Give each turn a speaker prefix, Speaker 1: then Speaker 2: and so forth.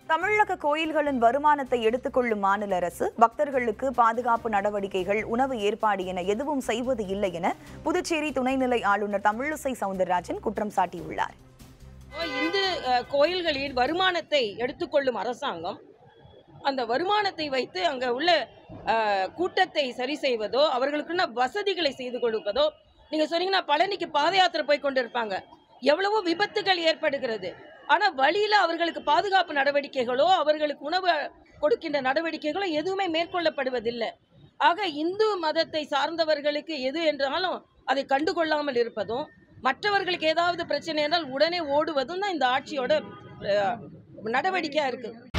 Speaker 1: தமிழக கோயில்களின் வருமானத்தை எடுத்துக்கொள்ளும் மாநில அரசு பக்தர்களுக்கு பாதுகாப்பு நடவடிக்கைகள் உணவு ஏற்பாடு என எதுவும் செய்வது இல்லை என புதுச்சேரி துணைநிலை ஆளுநர் தமிழிசை சவுந்தரராஜன் குற்றம் சாட்டியுள்ளார்
Speaker 2: இந்து அஹ், கோயில்களின் வருமானத்தை எடுத்துக்கொள்ளும் அரசாங்கம் அந்த வருமானத்தை வைத்து அங்கே உள்ள அஹ், கூட்டத்தை சரி செய்வதோ அவர்களுக்குன்னு வசதிகளை செய்து கொடுப்பதோ நீங்கள் சொன்னீங்கன்னா பழனிக்கு பாத யாத்திரை போய் கொண்டு இருப்பாங்க எவ்வளவோ விபத்துகள் ஏற்படுகிறது ஆனால் வழியில் அவர்களுக்கு பாதுகாப்பு நடவடிக்கைகளோ அவர்களுக்கு உணவு கொடுக்கின்ற நடவடிக்கைகளோ எதுவுமே மேற்கொள்ளப்படுவதில்லை ஆக இந்து மதத்தை சார்ந்தவர்களுக்கு எது என்றாலும் அதை கண்டுகொள்ளாமல் இருப்பதும் மற்றவர்களுக்கு ஏதாவது பிரச்சனை என்றால் உடனே ஓடுவதும் தான் இந்த ஆட்சியோட அஹ், நடவடிக்கையா இருக்கு